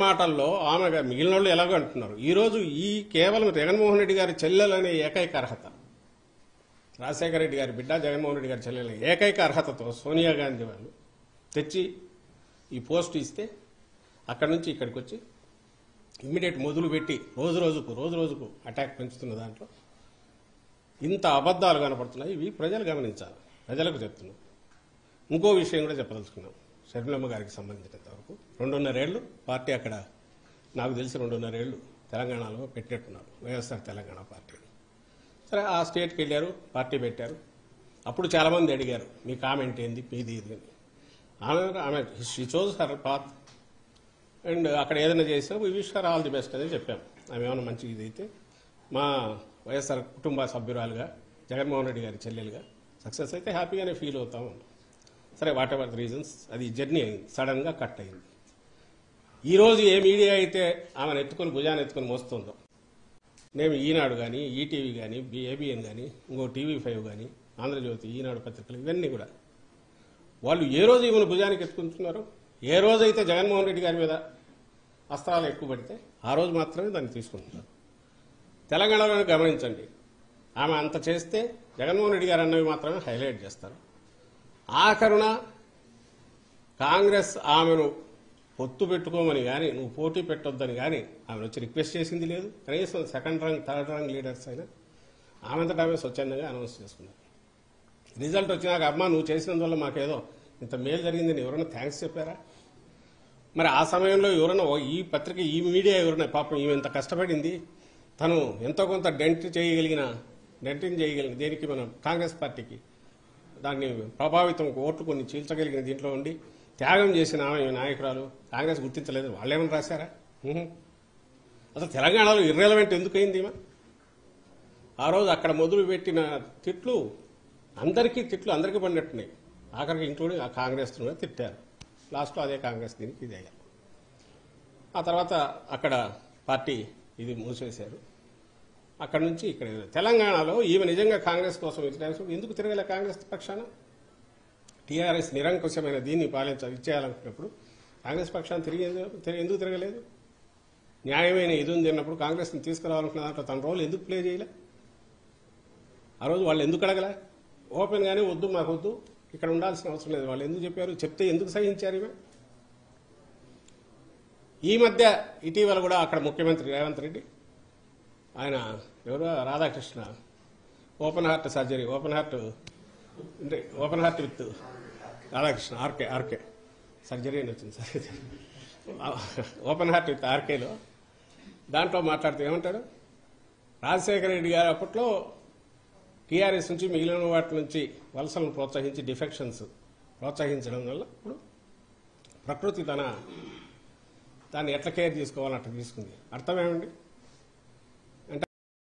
మాటల్లో ఆమె గా- మిగిలిన వాళ్ళు ఎలాగో అంటున్నారు ఈరోజు ఈ కేవలం జగన్మోహన్ రెడ్డి గారి చెల్లెలనే ఏకైక అర్హత రాజశేఖర రెడ్డి గారి బిడ్డ జగన్మోహన్ రెడ్డి గారి చెల్లెలనే ఏకైక అర్హతతో సోనియా గాంధీ వాళ్ళు తెచ్చి ఈ పోస్ట్ ఇస్తే అక్కడి నుంచి ఇక్కడికి వచ్చి ఇమ్మీడియట్ మొదలు పెట్టి రోజు రోజుకు రోజు రోజుకు అటాక్ పెంచుతున్న దాంట్లో ఇంత అబద్ధాలు కనపడుతున్నాయి ఇవి ప్రజలు గమనించాలి ప్రజలకు చెప్తున్నాం ఇంకో విషయం కూడా చెప్పదలుచుకున్నాం షర్మిలమ్మ గారికి సంబంధించినంత వరకు రెండున్నరేళ్లు పార్టీ అక్కడ నాకు తెలిసి రెండున్నరేళ్లు తెలంగాణలో పెట్టినట్టున్నారు వైఎస్ఆర్ తెలంగాణ పార్టీ సరే ఆ స్టేట్కి వెళ్ళారు పార్టీ పెట్టారు అప్పుడు చాలామంది అడిగారు మీ కామెంట్ ఏంది మీది ఇది అని ఆమె ఆమె she chose her path and అక్కడ ఏదైనా చేసినా we wish her all the best అని చెప్పాం ఆమె ఏమైనా మంచి ఇది అయితే మా వైఎస్ఆర్ కుటుంబ సభ్యురాలుగా జగన్మోహన్ రెడ్డి గారి చెల్లెలుగా సక్సెస్ అయితే హ్యాపీగానే ఫీల్ అవుతాం సరే వాట్ ఎవర్ ది రీజన్స్ అది జర్నీ అయింది సడన్గా కట్ అయింది ఈరోజు ఏ మీడియా అయితే ఆమెను ఎత్తుకొని భుజాన్ని ఎత్తుకొని మోస్తుందో నేను ఈనాడు కానీ ఈటీవీ కానీ ఏబిఎన్ కానీ ఇంకో టీవీ ఫైవ్ కానీ ఆంధ్రజ్యోతి ఈనాడు పత్రికలు ఇవన్నీ కూడా వాళ్ళు ఏ రోజు ఈమెను భుజానికి ఎత్తుకుంటున్నారు ఏ రోజైతే జగన్మోహన్ రెడ్డి గారి మీద అస్త్రాలు ఎక్కువ పడితే ఆ రోజు మాత్రమే దాన్ని తీసుకుంటున్నారు తెలంగాణలో గమనించండి ఆమె అంత చేస్తే జగన్మోహన్ రెడ్డి గారు అన్నవి మాత్రమే హైలైట్ చేస్తారు ఆఖరున కాంగ్రెస్ ఆమెను పొత్తు పెట్టుకోమని కానీ నువ్వు పోటీ పెట్టొద్దని కానీ ఆమె వచ్చి రిక్వెస్ట్ చేసింది లేదు కనీసం second rung third rung leaders అయినా ఆమెంతటా ఆమె స్వచ్ఛందంగా అనౌన్స్ చేసుకున్నారు రిజల్ట్ వచ్చినాక అమ్మ నువ్వు చేసినందువల్ల మాకేదో ఇంత మేలు జరిగిందని ఎవరైనా థ్యాంక్స్ చెప్పారా మరి ఆ సమయంలో ఎవరైనా ఓ- ఈ పత్రిక ఈ మీడియా ఎవరైనా పాపం ఈమె ఇంత కష్టపడింది తను ఎంతో కొంత డెంట్ చేయగలిగిన డెంటింగ్ చేయగలిగిన దేనికి మనం కాంగ్రెస్ పార్టీకి దాన్ని ప్రభావితం ఓట్లు కొన్ని చీల్చగలిగిన దీంట్లో ఉండి త్యాగం చేసిన ఆమె ఈ నాయకురాలు కాంగ్రెస్ గుర్తించలేదు వాళ్ళేమని రాశారా ఉహు. అసలు తెలంగాణలో ఇర్రెలవెంట్ ఎందుకు అయింది ఈమె ఆ రోజు అక్కడ మొదలు పెట్టిన తిట్లు అందరికీ తిట్లు అందరికీ పడినట్టున్నాయి ఆఖరికి ఇంక్లూడింగ్ ఆ కాంగ్రెస్ కూడా తిట్టారు లాస్ట్లో అదే కాంగ్రెస్ దీనికి ఇది అయ్యారు ఆ తర్వాత అక్కడ పార్టీ ఇది మూసేశారు అక్కడ నుంచి ఇక్కడ తెలంగాణలో ఈమె నిజంగా కాంగ్రెస్ కోసం ఇచ్చిన ఎందుకు తిరగలే కాంగ్రెస్ పక్షాన టీఆర్ఎస్ నిరంకుశమైన దీన్ని పాలించ ఇచ్చేయాలనుకున్నప్పుడు కాంగ్రెస్ పక్షాన్ని తిరిగి ఎందుకు- తిరిగి ఎందుకు తిరగలేదు న్యాయమైన ఇది ఉంది అన్నప్పుడు కాంగ్రెస్ని తీసుకురావాలనుకున్న దాంట్లో తన రోల్ ఎందుకు ప్లే చేయలే ఆ రోజు వాళ్ళు ఎందుకు అడగలే ఓపెన్ గానే వద్దు మాకు వద్దు ఇక్కడ ఉండాల్సిన అవసరం లేదు వాళ్ళు ఎందుకు చెప్పారు చెప్తే ఎందుకు సహించారు ఇవి ఈ మధ్య ఇటీవల కూడా అక్కడ ముఖ్యమంత్రి రేవంత్ రెడ్డి ఆయన ఎవరో Radhakrishna open heart surgery open heart అంటే open heart with Radhakrishna RK RK surgery అని వచ్చింది సర్జరీ ఓపెన్ హార్ట్ విత్ ఆర్కేలో దాంట్లో మాట్లాడుతూ ఏమంటాడు రాజశేఖర రెడ్డి గారు అప్పట్లో టీఆర్ఎస్ నుంచి మిగిలిన వాటి నుంచి వలసలను ప్రోత్సహించి డిఫెక్షన్స్ ప్రోత్సహించడం వల్ల ఇప్పుడు ప్రకృతి తన దాన్ని ఎట్లా కేర్ చేసుకోవాలని అట్లా తీసుకుంది అర్థమేమండి